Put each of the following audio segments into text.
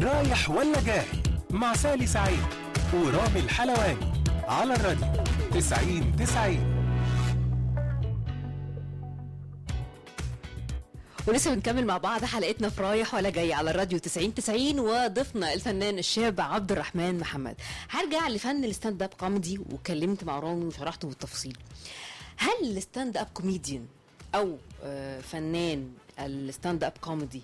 رايح ولا جاي مع سالي سعيد ورامي الحلواني على الراديو 90 90 ولسه بنكمل مع بعض حلقتنا في رايح ولا جاي على الراديو 90 90 وضيفنا الفنان الشاب عبد الرحمن محمد هرجع لفن الستاند اب كوميدي وكلمت مع رامي وشرحته بالتفصيل هل الستاند اب كوميديان او آه، فنان الستاند اب كوميدي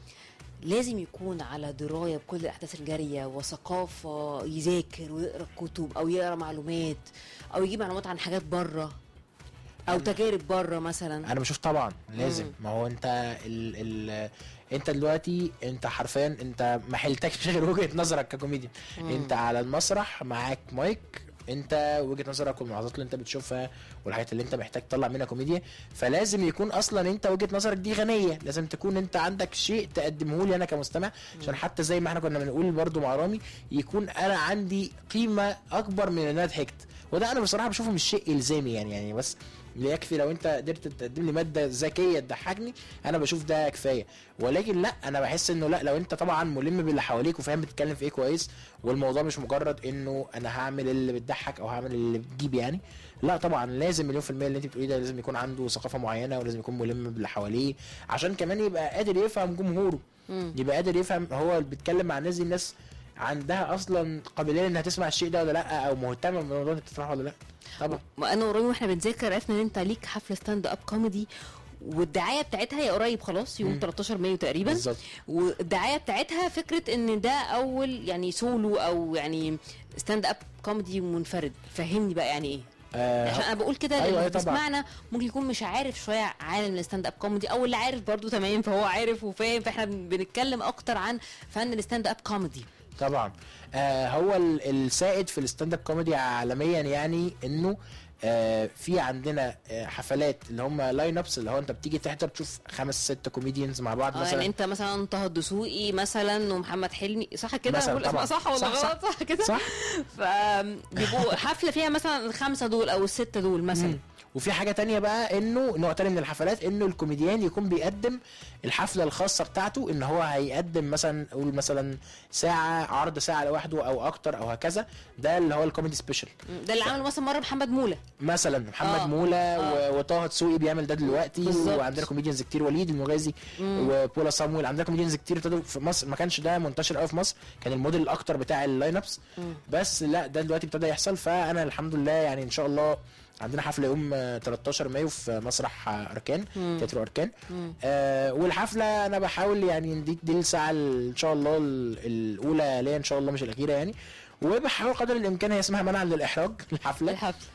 لازم يكون على درايه بكل الاحداث الجاريه وثقافه يذاكر ويقرا كتب او يقرا معلومات او يجيب معلومات عن حاجات بره او تجارب بره مثلا انا بشوف طبعا لازم ما هو انت ال ال انت دلوقتي انت حرفيا انت ما حيلتكش غير وجهه نظرك ككوميديان انت على المسرح معاك مايك انت وجهه نظرك والملاحظات اللي انت بتشوفها والحاجات اللي انت محتاج تطلع منها كوميديا فلازم يكون اصلا انت وجهه نظرك دي غنيه لازم تكون انت عندك شيء تقدمه لي انا كمستمع عشان حتى زي ما احنا كنا بنقول برضو مع رامي يكون انا عندي قيمه اكبر من ان انا ضحكت وده انا بصراحه بشوفه مش شيء الزامي يعني يعني بس يكفي لو انت قدرت تقدم لي ماده ذكيه تضحكني انا بشوف ده كفايه ولكن لا انا بحس انه لا لو انت طبعا ملم باللي حواليك وفاهم بتتكلم في ايه كويس والموضوع مش مجرد انه انا هعمل اللي بتضحك او هعمل اللي بتجيب يعني لا طبعا لازم مليون في المية اللي انت بتقوليه ده لازم يكون عنده ثقافه معينه ولازم يكون ملم باللي حواليه عشان كمان يبقى قادر يفهم جمهوره يبقى قادر يفهم هو بيتكلم مع الناس دي الناس عندها اصلا قابليه انها تسمع الشيء ده ولا لا او مهتمه بالموضوع اللي بتطرحه ولا لا طبعا وانا ورامي واحنا بنذاكر عرفنا ان انت ليك حفله ستاند اب كوميدي والدعايه بتاعتها هي قريب خلاص يوم 13 مايو تقريبا بالظبط. والدعايه بتاعتها فكره ان ده اول يعني سولو او يعني ستاند اب كوميدي منفرد فهمني بقى يعني ايه آه عشان انا بقول كده أيوة، لان أيوة اللي طبعا. بيسمعنا ممكن يكون مش عارف شويه عالم الستاند اب كوميدي او اللي عارف برضو تمام فهو عارف وفاهم فاحنا بن- بنتكلم اكتر عن فن الستاند اب كوميدي طبعا آه هو ال- السائد في الستاند اب كوميدي عالميا يعني انه آه في عندنا آه حفلات اللي هم لاين ابس اللي هو انت بتيجي تحضر تشوف خمس ست كوميديانز مع بعض اه يعني مثلا انت مثلا طه الدسوقي مثلا ومحمد حلمي صح كده مثلا بقول اسماء طبعا. صح ولا صح، صح. غلط صح كده صح فبيبقوا حفله فيها مثلا الخمسه دول او السته دول مثلا مم. وفي حاجه تانية بقى انه نوع تاني من الحفلات انه الكوميديان يكون بيقدم الحفله الخاصه بتاعته ان هو هيقدم مثلا قول مثلا ساعه عرض ساعه لوحده او اكتر او هكذا ده اللي هو الكوميدي سبيشال ده اللي عمله مثلا مره محمد موله مثلا محمد آه. موله آه. و- وطه دسوقي بيعمل ده دلوقتي بالظبط. وعندنا كوميديانز كتير وليد المغازي وبولا صامويل عندنا كوميديانز كتير ابتدوا في مصر ما كانش ده منتشر قوي في مصر كان الموديل الاكتر بتاع اللاين ابس بس لا ده دلوقتي ابتدى يحصل فانا الحمد لله يعني ان شاء الله عندنا حفله يوم آه، 13 مايو في مسرح آه، اركان تياترو اركان آه والحفله انا بحاول يعني دي, دي الساعه ال- ان شاء الله ال- الاولى ليا ان شاء الله مش الاخيره يعني وبحاول قدر الامكان هي اسمها منع للاحراج الحفله الحفله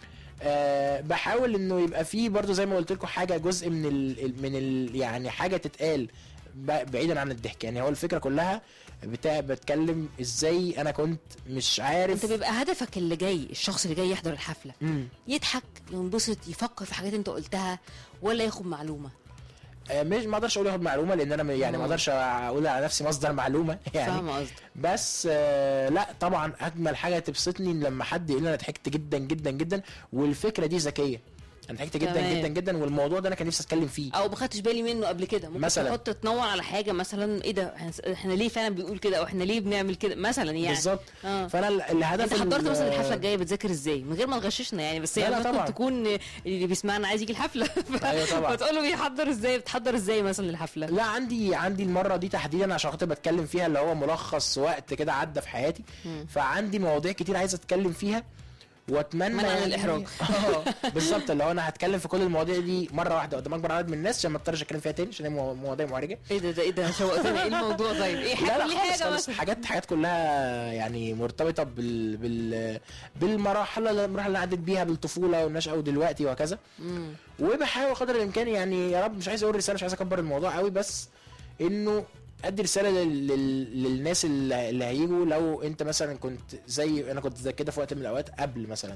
آه بحاول انه يبقى فيه برضو زي ما قلت لكم حاجه جزء من ال ال- من ال يعني حاجه تتقال ب- بعيدا عن الضحك يعني هو الفكره كلها بتاع بتكلم ازاي انا كنت مش عارف انت بيبقى هدفك اللي جاي الشخص اللي جاي يحضر الحفله مم. يضحك ينبسط يفكر في حاجات انت قلتها ولا ياخد معلومه آه مش ما اقدرش اقول ياخد معلومه لان انا م- يعني ما اقدرش اقول على نفسي مصدر معلومه يعني فاهمه قصدي بس آه لا طبعا اجمل حاجه تبسطني لما حد يقول لي انا ضحكت جدا جدا جدا والفكره دي ذكيه انا ضحكت جدا تمام. جدا جدا والموضوع ده انا كان نفسي اتكلم فيه او ما خدتش بالي منه قبل كده ممكن مثلاً. تحط تنور على حاجه مثلا ايه ده إحنا- احنا ليه فعلا بنقول كده او احنا ليه بنعمل كده مثلا يعني بالظبط آه. فانا ال- الهدف انت حضرت ال- مثلا الحفله الجايه بتذاكر ازاي من غير ما تغششنا يعني بس لا، هي لا ممكن طبعا. تكون اللي بيسمعنا عايز يجي الحفله ف... أيوة طبعا. فتقول له بيحضر ازاي بتحضر ازاي مثلا الحفله لا عندي عندي المره دي تحديدا عشان خاطر بتكلم فيها اللي هو ملخص وقت كده عدى في حياتي فعندي مواضيع كتير عايز اتكلم فيها واتمنى منع يعني- للإحراج. اه بالظبط اللي هو انا هتكلم في كل المواضيع دي مره واحده قدام اكبر عدد من الناس عشان ما اضطرش اتكلم فيها تاني عشان هي مو- مواضيع محرجه ايه ده ده ايه ده شوقتنا ايه الموضوع طيب ايه حاجه لا لا ليه خالص حاجه خالص مثلا حاجات حاجات كلها يعني مرتبطه بال بال بالمراحل المراحل اللي عدت بيها بالطفوله والنشأه ودلوقتي وهكذا وبحاول قدر الامكان يعني يا رب مش عايز اقول رساله مش عايز اكبر الموضوع قوي بس انه ادي رساله لل... لل... للناس اللي, اللي هيجوا لو انت مثلا كنت زي انا كنت زي كده في وقت من الاوقات قبل مثلا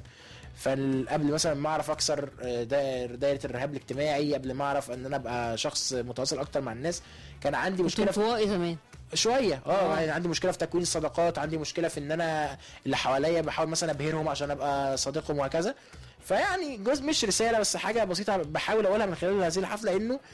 فقبل مثلا ما اعرف اكسر آه، داير دايره الرهاب الاجتماعي قبل ما اعرف ان انا ابقى شخص متواصل اكتر مع الناس كان عندي كنت مشكله في انطوائي زمان شويه اه آه. يعني عندي مشكله في تكوين الصداقات عندي مشكله في ان انا اللي حواليا بحاول مثلا ابهرهم عشان ابقى صديقهم وهكذا فيعني جزء مش رساله بس حاجه بسيطه بحاول اقولها من خلال هذه الحفله انه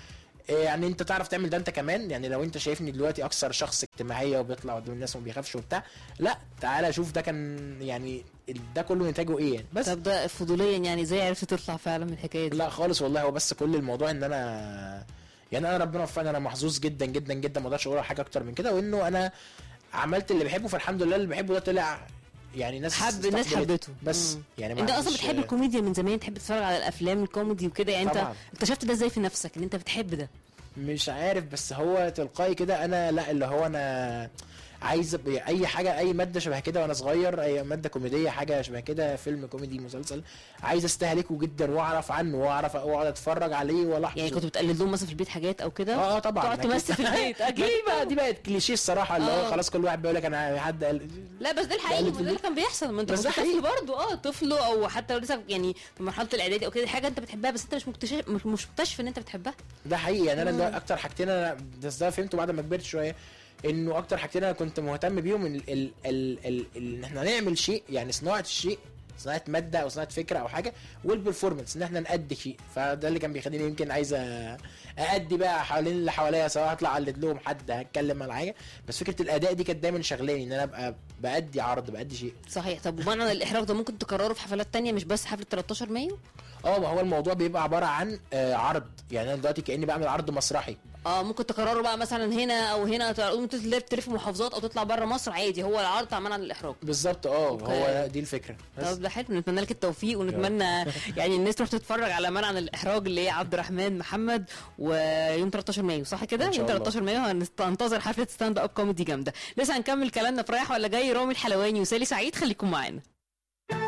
يعني انت تعرف تعمل ده انت كمان يعني لو انت شايفني دلوقتي اكثر شخص اجتماعيه وبيطلع قدام الناس وما بيخافش وبتاع لا تعالى شوف ده كان يعني ال- ده كله نتاجه ايه يعني بس طب ده فضوليا يعني ازاي عرفت تطلع فعلا من الحكايه دي لا خالص والله هو بس كل الموضوع ان انا يعني انا ربنا وفقني انا محظوظ جدا جدا جدا ما اقدرش اقول حاجه اكتر من كده وانه انا عملت اللي بحبه فالحمد لله اللي بحبه ده طلع يعني ناس حب الناس استقبلته. حبته بس مم. يعني ما انت اصلا عنديش- بتحب الكوميديا من زمان تحب تتفرج على الافلام الكوميدي وكده يعني انت طبعاً. اكتشفت ده ازاي في نفسك ان انت بتحب ده مش عارف بس هو تلقائي كده انا لا اللي هو انا عايز أب- اي حاجه اي ماده شبه كده وانا صغير اي ماده كوميديه حاجه شبه كده فيلم كوميدي مسلسل عايز استهلكه جدا واعرف عنه واعرف واقعد اتفرج عليه والاحظه يعني كنت بتقلد لهم مثلا في البيت حاجات او كده اه اه طبعا تقعد أكيد. تمثل في البيت ما دي بقى اكيد دي بقت كليشيه الصراحه اللي هو آه. خلاص كل واحد بيقول لك انا حد قال لا بس ده الحقيقي بقلد ما في ده اللي البيت. كان بيحصل ما انت بس كنت ده حقيقي. طفل برضه اه طفل او حتى لو لسه يعني في مرحله الاعدادي او كده دي حاجه انت بتحبها بس انت مش مكتشف مش مش مكتشف ان انت بتحبها ده حقيقي يعني انا مم. ده اكتر حاجتين انا بس ده فهمته بعد ما كبرت شويه انه اكتر حاجتين انا كنت مهتم بيهم ال ال ال ال ال ان احنا نعمل شيء يعني صناعه الشيء صناعه ماده او صناعه فكره او حاجه والبرفورمانس ان احنا نأدي شيء فده اللي كان بيخليني يمكن عايز أ- أأدي بقى حوالين اللي حواليا سواء هطلع اقلد لهم حد هتكلم على حاجه بس فكره الاداء دي كانت دايما شغلاني ان انا ابقى بأدي عرض بأدي شيء صحيح طب ومعنى الاحراج ده ممكن تكرره في حفلات تانية مش بس حفله 13 مايو اه ما هو الموضوع بيبقى عباره عن آه عرض يعني انا دلوقتي كاني بعمل عرض مسرحي اه ممكن تكرره بقى مثلا هنا او هنا تقوم تلف تلف محافظات او تطلع بره مصر عادي هو العرض عمال عن الاحراج بالظبط اه أوكي. هو دي الفكره بس طب ده حلو نتمنى لك التوفيق ونتمنى يعني الناس تروح تتفرج على منع عن الاحراج اللي هي عبد الرحمن محمد ويوم 13 مايو صح كده إن شاء يوم الله. 13 مايو هننتظر حفله ستاند اب كوميدي جامده لسه هنكمل كلامنا في رايح ولا جاي رامي الحلواني وسالي سعيد خليكم معانا